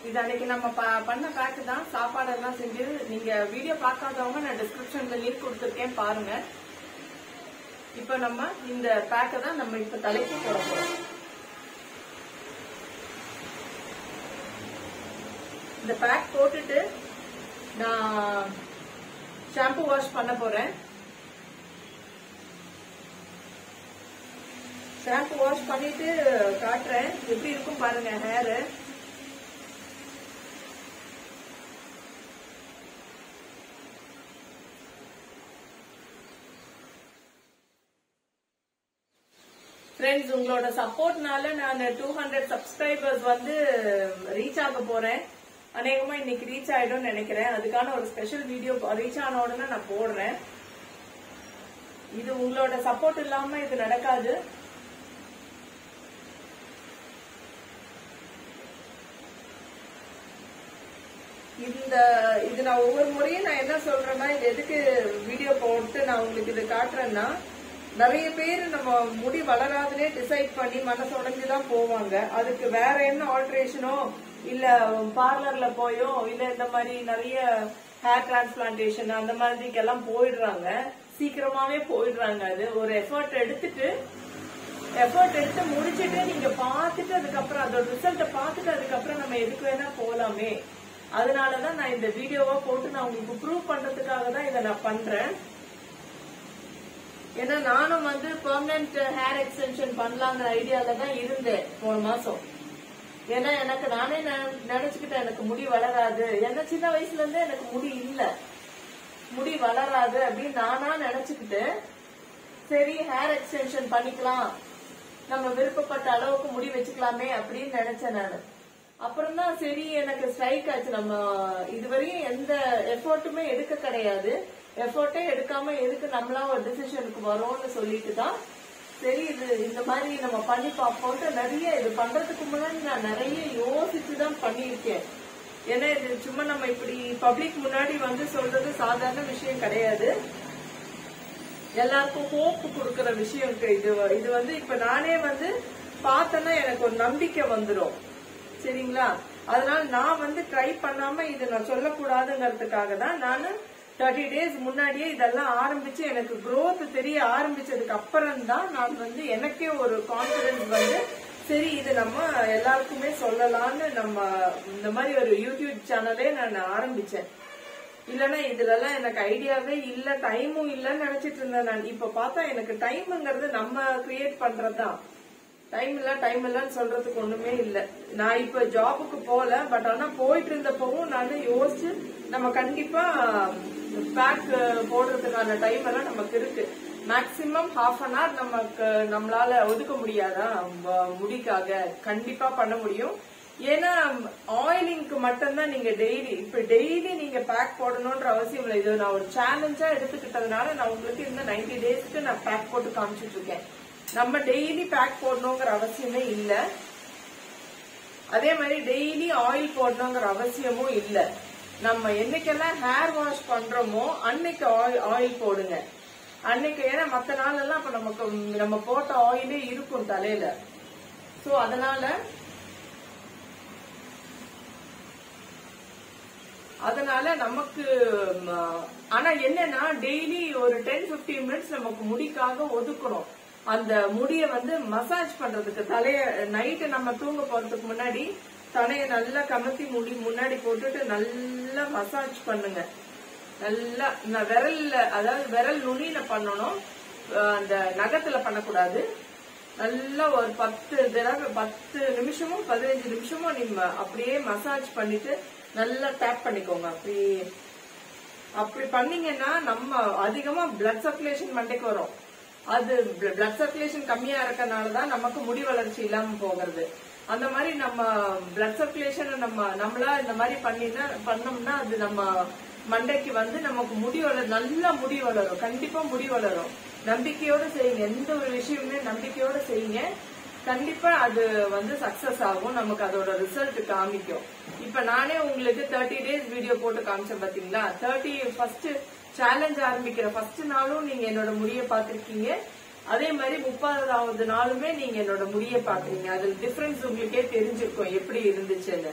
இது அன்னைக்கு நம்ம ப- பண்ண பேக்கு தான் சாப்பாடெல்லாம் செஞ்சு நீங்க வீடியோ பார்க்காதவங்க நான் டிஸ்கிரிப்ஷன்ல லிங்க் கொடுத்துருக்கேன் பாருங்க இப்ப நம்ம இந்த பேக்கை தான் நம்ம இப்ப தலைக்கு போட போறோம் இந்த பேக் போட்டுட்டு நான் ஷாம்பு வாஷ் பண்ண போறேன் ஷாம்பு வாஷ் பண்ணிட்டு காட்டுறேன் எப்படி இருக்கும் பாருங்க ஹேர் ஃப்ரெண்ட்ஸ் உங்களோட சப்போர்ட்னால நான் டூ ஹண்ட்ரட் சப்ஸ்கிரைபர்ஸ் வந்து ரீச் ஆக போறேன் அநேகமா இன்னைக்கு ரீச் ஆயிடும்னு நினைக்கிறேன் அதுக்கான ஒரு ஸ்பெஷல் வீடியோ ரீச் ஆன உடனே நான் போடுறேன் இது உங்களோட சப்போர்ட் இல்லாம இது நடக்காது இந்த இது நான் ஒவ்வொரு முறையும் நான் என்ன சொல்றேன்னா இது எதுக்கு வீடியோ போட்டு நான் உங்களுக்கு இது காட்டுறேன்னா நிறைய பேர் நம்ம முடி வளராதுனே டிசைட் பண்ணி மனசு உடைஞ்சுதான் போவாங்க அதுக்கு வேற என்ன ஆல்ட்ரேஷனோ இல்ல பார்லர்ல போயோ இல்ல இந்த மாதிரி நிறைய ஹேர் டிரான்ஸ்பிளான்டேஷன் அந்த மாதிரிக்கெல்லாம் போயிடுறாங்க சீக்கிரமாவே போயிடுறாங்க அது ஒரு எஃபர்ட் எடுத்துட்டு எஃபர்ட் எடுத்து முடிச்சிட்டு நீங்க பார்த்துட்டு அதுக்கப்புறம் அதோட ரிசல்ட்ட பார்த்துட்டு அதுக்கப்புறம் நம்ம எதுக்கு வேணா போலாமே அதனாலதான் நான் இந்த வீடியோவா போட்டு நான் உங்களுக்கு ப்ரூவ் பண்றதுக்காக தான் இதை நான் பண்றேன் ஏன்னா நானும் வந்து பெர்மனன்ட் ஹேர் எக்ஸ்டென்ஷன் பண்ணலாங்கிற ஐடியால தான் இருந்தேன் போன மாசம் ஏன்னா எனக்கு நானே நெ- நினைச்சுக்கிட்டேன் எனக்கு முடி வளராது என்ன சின்ன வயசுல இருந்தே எனக்கு முடி இல்ல முடி வளராது அப்படின்னு நானா நினைச்சுக்கிட்டு சரி ஹேர் எக்ஸ்டென்ஷன் பண்ணிக்கலாம் நம்ம விருப்பப்பட்ட அளவுக்கு முடி வச்சுக்கலாமே அப்படின்னு நினைச்சேன் நான் அப்புறம் தான் சரி எனக்கு ஸ்ட்ரைக் ஆச்சு நம்ம இதுவரையும் எந்த எஃபோர்ட்டுமே எடுக்க கிடையாது எஃபோர்ட்டே எடுக்காம எதுக்கு நம்மளா ஒரு டிசிஷனுக்கு வரோம்னு சொல்லிட்டு தான் சரி இது இந்த மாதிரி நம்ம பண்ணி பார்ப்போம்ட்டு நிறைய இது பண்றதுக்கு முன்னாடி நான் நிறைய யோசிச்சு தான் பண்ணியிருக்கேன் ஏன்னா இது சும்மா நம்ம இப்படி பப்ளிக் முன்னாடி வந்து சொல்றது சாதாரண விஷயம் கிடையாது எல்லாருக்கும் ஹோப் கொடுக்கற விஷயம் இருக்கு இது இது வந்து இப்ப நானே வந்து பார்த்தேன்னா எனக்கு ஒரு நம்பிக்கை வந்துரும் சரிங்களா அதனால நான் வந்து ட்ரை பண்ணாம இது நான் சொல்லக்கூடாதுங்கிறதுக்காக தான் நான் தேர்ட்டி டேஸ் முன்னாடியே இதெல்லாம் ஆரம்பிச்சு எனக்கு growth தெரிய ஆரம்பிச்சதுக்கு அப்புறம் தான் நான் வந்து எனக்கே ஒரு கான்பிடன்ஸ் வந்து சரி இது நம்ம எல்லாருக்குமே சொல்லலாம்னு நம்ம இந்த மாதிரி ஒரு யூடியூப் சேனலே நான் ஆரம்பிச்சேன் இல்லனா இதுல எல்லாம் எனக்கு ஐடியாவே இல்ல டைமும் இல்லன்னு நினைச்சிட்டு இருந்தேன் நான் இப்ப பார்த்தா எனக்கு டைம்ங்கிறது நம்ம கிரியேட் பண்றதுதான் டைம் இல்ல டைம் இல்லன்னு சொல்றதுக்கு ஒண்ணுமே இல்ல நான் இப்ப ஜாபுக்கு போல பட் ஆனா போயிட்டு இருந்தப்பவும் நான் யோசிச்சு நம்ம கண்டிப்பா பேக் போடுறதுக்கான டைம் எல்லாம் நமக்கு இருக்கு மேக்சிமம் ஹாஃப் அன் ஹவர் நமக்கு நம்மளால ஒதுக்க முடியாதா வ- முடிக்காக கண்டிப்பா பண்ண முடியும் ஏன்னா ஆயிலிங்க்கு மட்டும்தான் நீங்க டெய்லி இப்ப டெய்லி நீங்க பேக் போடணும்ன்ற அவசியம் இல்லை இது நான் ஒரு சேலஞ்சா எடுத்துக்கிட்டதுனால நான் உங்களுக்கு இந்த 90 டேஸ்க்கு நான் பேக் போட்டு காமிச்சிட்டு இருக்கேன் நம்ம டெய்லி பேக் போடணுங்கிற அவசியமே இல்ல அதே மாதிரி டெய்லி ஆயில் போடணுங்கிற அவசியமும் இல்ல நம்ம என்னைக்கெல்லாம் ஹேர் வாஷ் பண்றோமோ அன்னைக்கு ஆயில் போடுங்க அன்னைக்கு ஏன்னா மத்த நாள் எல்லாம் அப்ப நமக்கு நம்ம போட்ட ஆயிலே இருக்கும் தலையில சோ அதனால அதனால நமக்கு ம், ஆனா என்னன்னா டெய்லி ஒரு டென் 15 மினிட்ஸ் நமக்கு முடிக்காக ஒதுக்கணும் அந்த முடிய வந்து மசாஜ் பண்றதுக்கு தலைய நைட்டு நம்ம தூங்க போறதுக்கு முன்னாடி தலைய நல்லா கமத்தி முடி முன்னாடி போட்டுட்டு நல்லா மசாஜ் பண்ணுங்க நல்லா நான் விரல்ல அதாவது விரல் நுனியில பண்ணணும் அஹ் அந்த நகத்துல பண்ணக்கூடாது நல்லா ஒரு பத்து தடவை பத்து நிமிஷமும் பதினஞ்சு நிமிஷமும் நீங்க அப்படியே மசாஜ் பண்ணிட்டு நல்லா டேப் பண்ணிக்கோங்க அப்படியே அப்படி பண்ணீங்கன்னா நம்ம அதிகமா பிளட் சர்க்குலேஷன் மண்டைக்கு வரும் அது பிளட் சர்க்குலேஷன் கம்மியா இருக்கறனால தான் நமக்கு முடி வளர்ச்சி இல்லாம போகிறது அந்த மாதிரி நம்ம பிளட் சர்க்குலேஷன் நம்ம நம்மளா இந்த மாதிரி பண்ணினா பண்ணோம்னா அது நம்ம மண்டைக்கு வந்து நமக்கு முடி வளர நல்லா முடி வளரும் கண்டிப்பா முடி வளரும் நம்பிக்கையோட செய்யுங்க எந்த ஒரு விஷயமுமே நம்பிக்கையோட செய்யுங்க கண்டிப்பா அது வந்து சக்சஸ் ஆகும் நமக்கு அதோட ரிசல்ட் காமிக்கும் இப்ப நானே உங்களுக்கு தேர்ட்டி டேஸ் வீடியோ போட்டு காமிச்சேன் பாத்தீங்களா தேர்ட்டி ஃபர்ஸ்ட் சேலஞ்ச் ஆரம்பிக்கிற ஃபர்ஸ்ட் நாளும் நீங்க என்னோட முடிய பாத்திருக்கீங்க அதே மாதிரி முப்பதாவது நாளுமே நீங்க என்னோட முடிய பாக்குறீங்க அதுல டிஃபரன்ஸ் உங்களுக்கே தெரிஞ்சிருக்கும் எப்படி இருந்துச்சுன்னு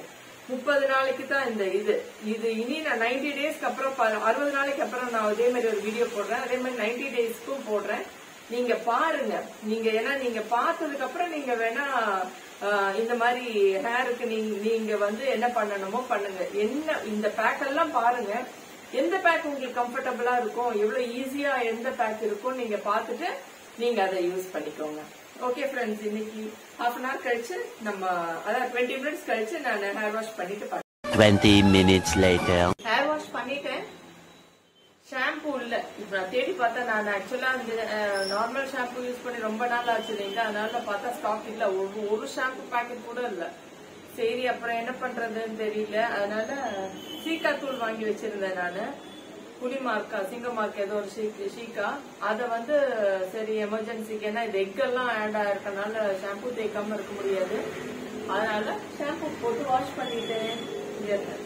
முப்பது நாளைக்கு தான் இந்த இது இது இனி நான் நைன்டி டேஸ்க்கு அப்புறம் ப- அறுபது நாளைக்கு அப்புறம் நான் அதே மாதிரி ஒரு வீடியோ போடுறேன் அதே மாதிரி நைன்டி டேஸ்க்கும் போடுறேன் நீங்க பாருங்க நீங்க ஏன்னா நீங்க பார்த்ததுக்கு அப்புறம் நீங்க வேணா ஆஹ், இந்த மாதிரி ஹேருக்கு நீங்க நீங்க வந்து என்ன பண்ணணுமோ பண்ணுங்க என்ன இந்த பேக் எல்லாம் பாருங்க எந்த பேக் உங்களுக்கு கம்ஃபர்டபுளா இருக்கும் எவ்வளவு ஈஸியா எந்த பேக் இருக்கும் நீங்க பார்த்துட்டு நீங்க அதை யூஸ் பண்ணிக்கோங்க ஓகே ஃப்ரெண்ட்ஸ் இன்னைக்கு ஹாஃப் அன் ஹவர் கழிச்சு நம்ம அதான் டுவெண்ட்டி மினிட்ஸ் கழிச்சு நான் ஹேர் வாஷ் பண்ணிட்டு பார்க்கறேன் 20 minutes later. ஹேர் வாஷ் பண்ணிட்டேன் ஷாம்பு இல்ல இப்ப நான் தேடி பார்த்தா நான் ஆக்சுவலா அந்த நார்மல் ஷாம்பு யூஸ் பண்ணி ரொம்ப நாள் ஆச்சு இல்லைங்களா அதனால பார்த்தா ஸ்டாக் இல்ல ஒரு ஒரு ஷாம்பு பாக்கெட் கூட இல்ல சரி அப்புறம் என்ன பண்றதுன்னு தெரியல அதனால சீக்கா தூள் வாங்கி வச்சிருந்தேன் நானு புலி மார்க்கா சிங்க மார்க் ஏதோ ஒரு ஷீ- ஷீக்கா அதை வந்து சரி எமர்ஜென்சிக்கு ஏன்னா இது எக் எல்லாம் ஆட் ஆயிருக்கனால ஷாம்பு தேய்க்காம இருக்க முடியாது அதனால ஷாம்பு போட்டு வாஷ் பண்ணிட்டேன் இங்க இருக்கு.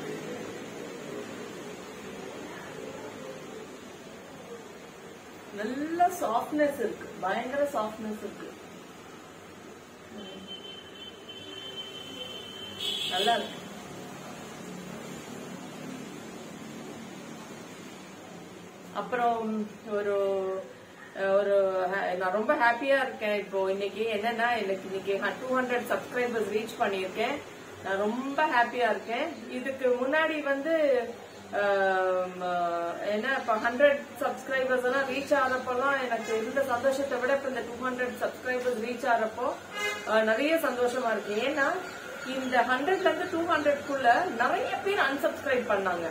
நல்ல சாஃப்ட்னஸ் இருக்கு பயங்கர சாஃப்ட்னஸ் இருக்கு ம். நல்லா இருக்கு அப்புறம் ஒரு ஒரு ha- நான் ரொம்ப ஹாப்பியா இருக்கேன் இப்போ இன்னைக்கு என்னன்னா எனக்கு இன்னைக்கு டூ ஹண்ட்ரட் சப்ஸ்கிரைபர்ஸ் ரீச் பண்ணியிருக்கேன் நான் ரொம்ப ஹாப்பியா இருக்கேன் இதுக்கு முன்னாடி வந்து ஆம், என்ன இப்ப ஹண்ட்ரட் சப்ஸ்கிரைபர்ஸ் எல்லாம் ரீச் ஆகிறப்பெல்லாம் எனக்கு இருந்த சந்தோஷத்தை விட இப்ப இந்த டூ ஹண்ட்ரட் சப்ஸ்கிரைபர்ஸ் ரீச் ஆகிறப்போ அஹ், நிறைய சந்தோஷமா இருக்கு ஏன்னா இந்த ஹண்ட்ரட்ல இருந்து டூ ஹண்ட்ரட்குள்ள நிறைய பேர் அன்சப்ஸ்கிரைப் பண்ணாங்க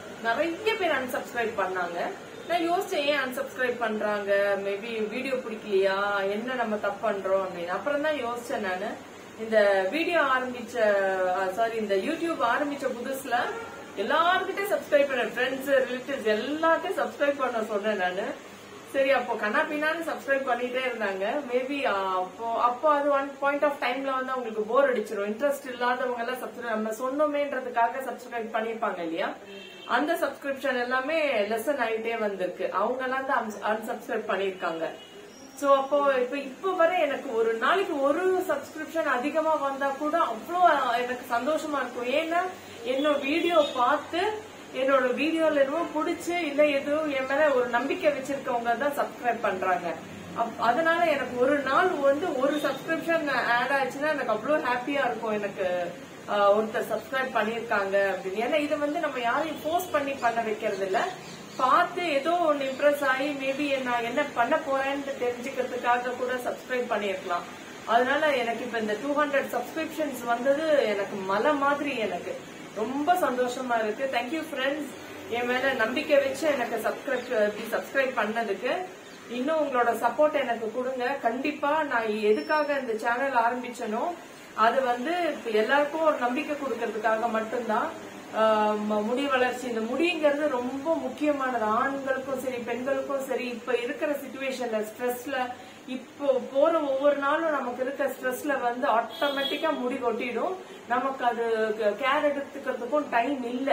நிறைய பேர் அன்சப்ஸ்கிரைப் பண்ணாங்க நான் யோசிச்சேன் ஏன் அன்சப்ஸ்கிரைப் பண்றாங்க மேபி வீடியோ பிடிக்கலையா என்ன நம்ம தப்பு பண்றோம் அப்படின்னு அப்புறம் தான் யோசிச்சேன் நானு இந்த வீடியோ ஆரம்பிச்ச சாரி இந்த யூடியூப் ஆரம்பிச்ச புதுசுல எல்லார்கிட்டயும் சப்ஸ்கிரைப் பண்ண ஃப்ரெண்ட்ஸ் ரிலேட்டிவ்ஸ் எல்லாத்தையும் சப்ஸ்கிரைப் பண்ண சொன்னேன் நானு சரி அப்போ கண்ணா பின்னான்னு சப்ஸ்கிரைப் பண்ணிட்டே இருந்தாங்க மேபி அப்போ அப்போ அது ஒன் பாயிண்ட் ஆஃப் டைம்ல வந்து அவங்களுக்கு போர் அடிச்சிரும் இன்ட்ரெஸ்ட் இல்லாதவங்க எல்லாம் சப்ஸ்கிரைப் நம்ம சொன்னோமேன்றதுக்காக சப்ஸ்கிரைப் பண்ணிருப்பாங்க இல்லையா அந்த சப்ஸ்கிரிப்ஷன் எல்லாமே லெசன் ஆயிட்டே வந்திருக்கு அவங்க எல்லாம் தான் அன்சப்ஸ்கிரைப் பண்ணிருக்காங்க சோ அப்போ இப்ப இப்ப வரை எனக்கு ஒரு நாளைக்கு ஒரு சப்ஸ்கிரிப்ஷன் அதிகமா வந்தா கூட அவ்வளோ எனக்கு சந்தோஷமா இருக்கும் ஏன்னா என்னோட வீடியோ பார்த்து என்னோட வீடியோல எதுவும் பிடிச்சு இல்ல எதுவும் என் மேல ஒரு நம்பிக்கை வச்சிருக்கவங்க தான் சப்ஸ்கிரைப் பண்றாங்க அப்- அதனால எனக்கு ஒரு நாள் வந்து ஒரு சப்ஸ்கிரிப்ஷன் ஆட் ஆச்சுன்னா எனக்கு அவ்வளவு ஹாப்பியா இருக்கும் எனக்கு ஆஹ், ஒருத்தர் சப்ஸ்கிரைப் பண்ணிருக்காங்க அப்படின்னு ஏன்னா இதை வந்து நம்ம யாரையும் ஃபோர்ஸ் பண்ணி பண்ண வைக்கிறது இல்ல பார்த்து ஏதோ ஒன்னு இம்ப்ரெஸ் ஆகி மேபி நான் என்ன பண்ண போறேன்னு தெரிஞ்சுக்கிறதுக்காக கூட சப்ஸ்கிரைப் பண்ணிருக்கலாம் அதனால எனக்கு இப்ப இந்த டூ ஹண்ட்ரட் சப்ஸ்கிரிப்ஷன்ஸ் வந்தது எனக்கு மலை மாதிரி எனக்கு ரொம்ப சந்தோஷமா இருக்கு தேங்க்யூ ஃப்ரெண்ட்ஸ் என் மேல நம்பிக்கை வச்சு எனக்கு சப்ஸ்கிரைப் சப்ஸ்கிரைப் பண்ணதுக்கு இன்னும் உங்களோட சப்போர்ட் எனக்கு கொடுங்க கண்டிப்பா நான் எதுக்காக இந்த சேனல் ஆரம்பிச்சனோ அது வந்து இப்ப எல்லாருக்கும் ஒரு நம்பிக்கை கொடுக்கறதுக்காக மட்டும்தான் ஆஹ் ம- முடி வளர்ச்சி இந்த முடிங்கிறது ரொம்ப முக்கியமானது ஆண்களுக்கும் சரி பெண்களுக்கும் சரி இப்ப இருக்கிற சுச்சுவேஷன்ல ஸ்ட்ரெஸ்ல இப்போ போற ஒவ்வொரு நாளும் நமக்கு இருக்க ஸ்ட்ரெஸ்ல வந்து ஆட்டோமேட்டிக்கா முடி கொட்டிடும் நமக்கு அது கேர் எடுத்துக்கிறதுக்கும் டைம் இல்ல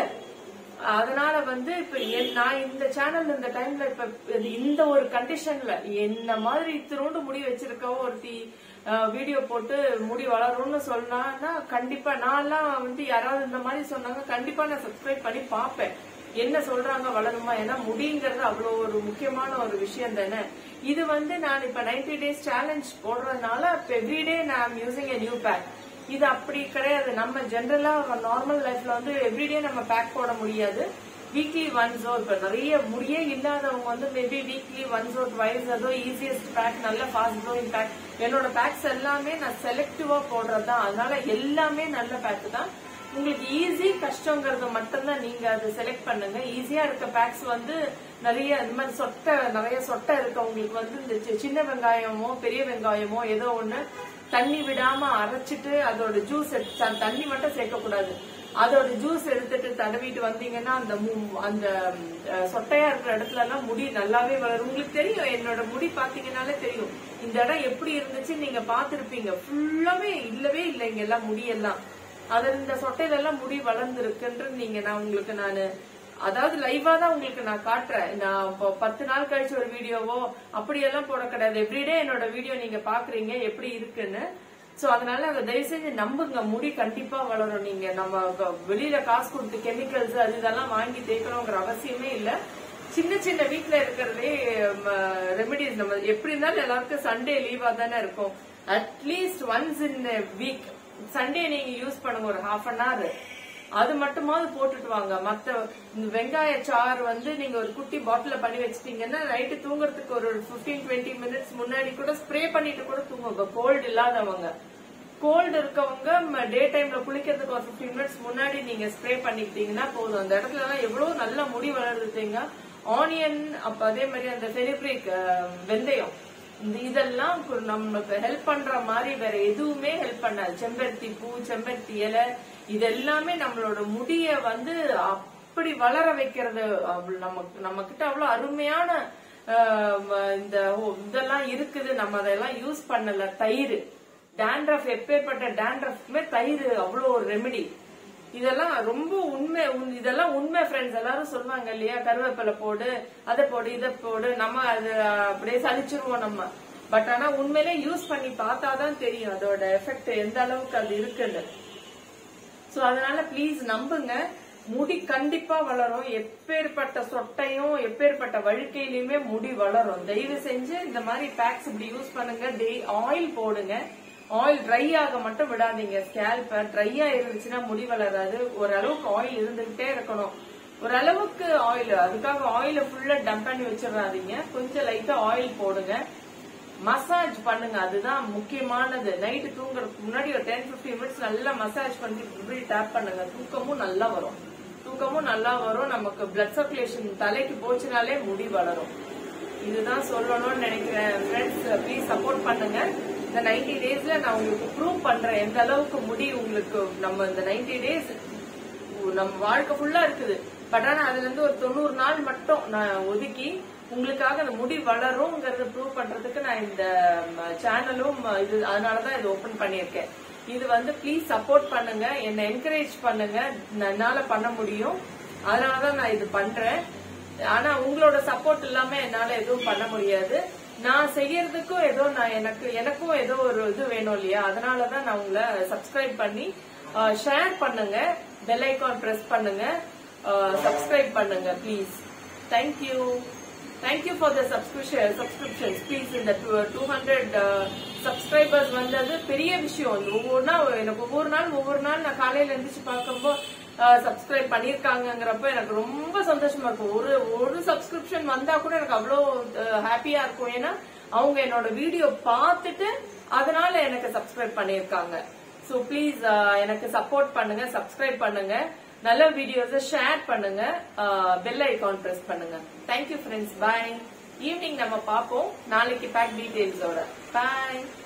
அதனால வந்து இப்ப என்- நான் இந்த சேனல் இந்த டைம்ல இப்ப இது இந்த ஒரு கண்டிஷன்ல என்ன மாதிரி இத்திரோண்டு முடி வச்சிருக்க ஒருத்தி வீடியோ போட்டு முடி வளரும்னு சொன்னான்னா கண்டிப்பா நான்லாம் வந்து யாராவது இந்த மாதிரி சொன்னாங்க கண்டிப்பா நான் சப்ஸ்கிரைப் பண்ணி பார்ப்பேன் என்ன சொல்றாங்க வளருமா ஏன்னா முடிங்கிறது அவ்வளவு ஒரு முக்கியமான ஒரு விஷயம் தானே இது வந்து நான் இப்ப 90 டேஸ் சேலஞ்ச் போடுறதுனால எவ்ரிடே நான் யூசிங் a நியூ பேக் இது அப்படி கிடையாது நம்ம ஜென்ரலா நார்மல் லைஃப்ல வந்து எவ்ரிடே நம்ம பேக் போட முடியாது வீக்லி ஒன்ஸோ இப்ப நிறைய முடியே இல்லாதவங்க வந்து மேபி வீக்லி ஒன்ஸோ ட்வைஸ் அதோ ஈஸியஸ்ட் பேக் நல்ல ஃபாஸ்ட் க்ரோயிங் பேக் என்னோட பேக்ஸ் எல்லாமே நான் செலக்டிவா போடுறது தான் அதனால எல்லாமே நல்ல பேக் தான் உங்களுக்கு ஈஸி கஷ்டங்கிறது மட்டும்தான் நீங்க அதை செலக்ட் பண்ணுங்க ஈஸியா இருக்க பேக்ஸ் வந்து நிறைய இந்த மாதிரி சொட்டை நிறைய சொட்டை இருக்கவங்களுக்கு வந்து இந்த சி- சின்ன வெங்காயமோ பெரிய வெங்காயமோ ஏதோ ஒண்ணு தண்ணி விடாம அரைச்சிட்டு அதோட ஜூஸ் தண்ணி மட்டும் சேர்க்க கூடாது அதோட ஜூஸ் எடுத்துட்டு தடவிட்டு வந்தீங்கன்னா அந்த மு- அந்த அஹ், சொட்டையா இருக்கிற இடத்துல எல்லாம் முடி நல்லாவே வளரும் உங்களுக்கு தெரியும் என்னோட முடி பாத்தீங்கன்னாலே தெரியும் இந்த இடம் எப்படி இருந்துச்சு நீங்க பாத்திருப்பீங்க ஃபுல்லாவே இல்லவே இல்லை இங்க எல்லாம் முடியெல்லாம் அதுல இந்த சொட்டையில எல்லாம் முடி வளர்ந்துருக்குன்ற நீங்க நான் உங்களுக்கு நானு அதாவது லைவா தான் உங்களுக்கு நான் காட்டுறேன் நான் இப்போ பத்து நாள் கழிச்சு ஒரு வீடியோவோ அப்படியெல்லாம் போட கிடையாது எவ்ரிடே என்னோட வீடியோ நீங்க பாக்குறீங்க எப்படி இருக்குன்னு சோ அதனால அதை தயவு செஞ்சு நம்புங்க முடி கண்டிப்பா வளரும் நீங்க நம்ம க- வெளியில காசு கொடுத்து கெமிக்கல்ஸ் அது இதெல்லாம் வாங்கி தேய்க்கணுங்கிற அவசியமே இல்ல சின்ன சின்ன வீட்ல இருக்கிறதே ரெமெடிஸ் நம்ம எப்படி இருந்தாலும் எல்லாருக்கும் சண்டே லீவா தானே இருக்கும் at least once in week Sunday நீங்க யூஸ் பண்ணுங்க ஒரு ஹாஃப் அன் hour அது மட்டுமாவது போட்டுட்டு வாங்க மத்த இந்த வெங்காய சாறு வந்து நீங்க ஒரு குட்டி பாட்டில பண்ணி வச்சிட்டீங்கன்னா நைட்டு தூங்குறதுக்கு ஒரு 15 டுவெண்ட்டி மினிட்ஸ் முன்னாடி கூட ஸ்ப்ரே பண்ணிட்டு கூட தூங்குங்க கோல்டு இல்லாதவங்க கோல்டு இருக்கவங்க டே டைம்ல குளிக்கிறதுக்கு ஒரு 15 மினிட்ஸ் முன்னாடி நீங்க ஸ்ப்ரே பண்ணிக்கிட்டீங்கன்னா போதும் அந்த இடத்துல எல்லாம் எவ்வளவு நல்ல முடி வளருதுங்க ஆனியன் அப்ப அதே மாதிரி அந்த ஃபெரிப்ரிக் வெந்தயம் இந்த இதெல்லாம் கு- நமக்கு ஹெல்ப் பண்ற மாதிரி வேற எதுவுமே ஹெல்ப் பண்ணாது செம்பருத்தி பூ செம்பருத்தி இலை இது எல்லாமே நம்மளோட முடிய வந்து அப்படி வளர வைக்கிறது அவ்வளவு நமக்கு நம்ம கிட்ட அவ்வளவு அருமையான ஆஹ், ம- இந்த ஓ, இதெல்லாம் இருக்குது நம்ம அதெல்லாம் யூஸ் பண்ணல தயிர் டேண்ட்ரஃப் எப்பேற்பட்ட டேண்ட்ரஃப்மே தயிர் அவ்வளோ ஒரு ரெமெடி இதெல்லாம் ரொம்ப உண்மை உண்- இதெல்லாம் உண்மை ஃப்ரெண்ட்ஸ் எல்லாரும் சொல்லுவாங்க இல்லையா கருவேப்பிலை போடு அதை போடு இதை போடு நம்ம அது அப்படியே சலிச்சிருவோம் நம்ம பட் ஆனா உண்மையிலே யூஸ் பண்ணி பார்த்தாதான் தெரியும் அதோட எஃபெக்ட் எந்த அளவுக்கு அது இருக்குன்னு சோ அதனால ப்ளீஸ் நம்புங்க முடி கண்டிப்பா வளரும் எப்பேற்பட்ட சொட்டையும் எப்பேற்பட்ட வழுக்கையிலயுமே முடி வளரும் தயவு செஞ்சு இந்த மாதிரி பேக்ஸ் இப்படி யூஸ் பண்ணுங்க டே ஆயில் போடுங்க ஆயில் ட்ரை ஆக மட்டும் விடாதீங்க ஸ்கேல்ப ட்ரையா இருந்துச்சுன்னா முடி வளராது ஓரளவுக்கு ஆயில் இருந்துகிட்டே இருக்கணும் ஓரளவுக்கு ஆயில் அதுக்காக ஆயில ஃபுல்லா டம்ப் பண்ணி வச்சிடாதீங்க கொஞ்சம் லைட்டா ஆயில் போடுங்க மசாஜ் பண்ணுங்க அதுதான் முக்கியமானது நைட்டு தூங்குறதுக்கு முன்னாடி ஒரு டென் 15 மினிட்ஸ் நல்லா மசாஜ் பண்ணி இப்படி டேப் பண்ணுங்க தூக்கமும் நல்லா வரும் தூக்கமும் நல்லா வரும் நமக்கு பிளட் சர்க்குலேஷன் தலைக்கு போச்சுனாலே முடி வளரும் இதுதான் சொல்லணும்னு நினைக்கிறேன் ஃப்ரெண்ட்ஸ் ப்ளீஸ் சப்போர்ட் பண்ணுங்க இந்த 90 டேஸ்ல நான் உங்களுக்கு ப்ரூவ் பண்றேன் எந்த அளவுக்கு முடி உங்களுக்கு நம்ம இந்த 90 டேஸ் நம்ம வாழ்க்கை ஃபுல்லா இருக்குது பட் ஆனா அதுல இருந்து ஒரு தொண்ணூறு நாள் மட்டும் நான் ஒதுக்கி உங்களுக்காக அந்த முடி வளரும்ங்கறத ப்ரூவ் பண்றதுக்கு நான் இந்த சேனலும் இது அதனாலதான் இது ஓபன் பண்ணியிருக்கேன் இது வந்து ப்ளீஸ் சப்போர்ட் பண்ணுங்க என்னை என்கரேஜ் பண்ணுங்க நான் என்னால பண்ண முடியும் அதனாலதான் நான் இது பண்றேன் ஆனா உங்களோட சப்போர்ட் இல்லாம என்னால எதுவும் பண்ண முடியாது நான் செய்யறதுக்கும் ஏதோ நான் எனக்கு எனக்கும் ஏதோ ஒரு இது வேணும் இல்லையா அதனாலதான் நான் உங்களை சப்ஸ்கிரைப் பண்ணி ஷேர் பண்ணுங்க பெல் ஐகான் பிரஸ் பண்ணுங்க சப்ஸ்கிரைப் பண்ணுங்க please thank you thank you for the subscription subscriptions please இந்த டூ ஹண்ட்ரட் சப்ஸ்கிரைபர்ஸ் வந்தது பெரிய விஷயம் இந்த ஒவ்வொரு நாள் எனக்கு ஒவ்வொரு நாள் ஒவ்வொரு நாள் நான் காலையில எழுந்திரிச்சு பார்க்கும்போ சப்ஸ்கிரைப் பண்ணிருக்காங்கங்கிறப்ப எனக்கு ரொம்ப சந்தோஷமா இருக்கும் ஒரு ஒரு சப்ஸ்கிரிப்ஷன் வந்தா கூட எனக்கு அவ்வளோ ஹாப்பியா இருக்கும் ஏன்னா அவங்க என்னோட வீடியோ பார்த்துட்டு அதனால எனக்கு சப்ஸ்கிரைப் பண்ணிருக்காங்க சோ ப்ளீஸ் எனக்கு சப்போர்ட் பண்ணுங்க சப்ஸ்கிரைப் பண்ணுங்க நல்ல வீடியோஸை ஷேர் பண்ணுங்க பெல் ஐகான் பிரஸ் பண்ணுங்க தேங்க்யூ ஃப்ரெண்ட்ஸ் பாய் ஈவினிங் நம்ம பார்ப்போம் நாளைக்கு பேக் டீடைல்ஸோட பாய்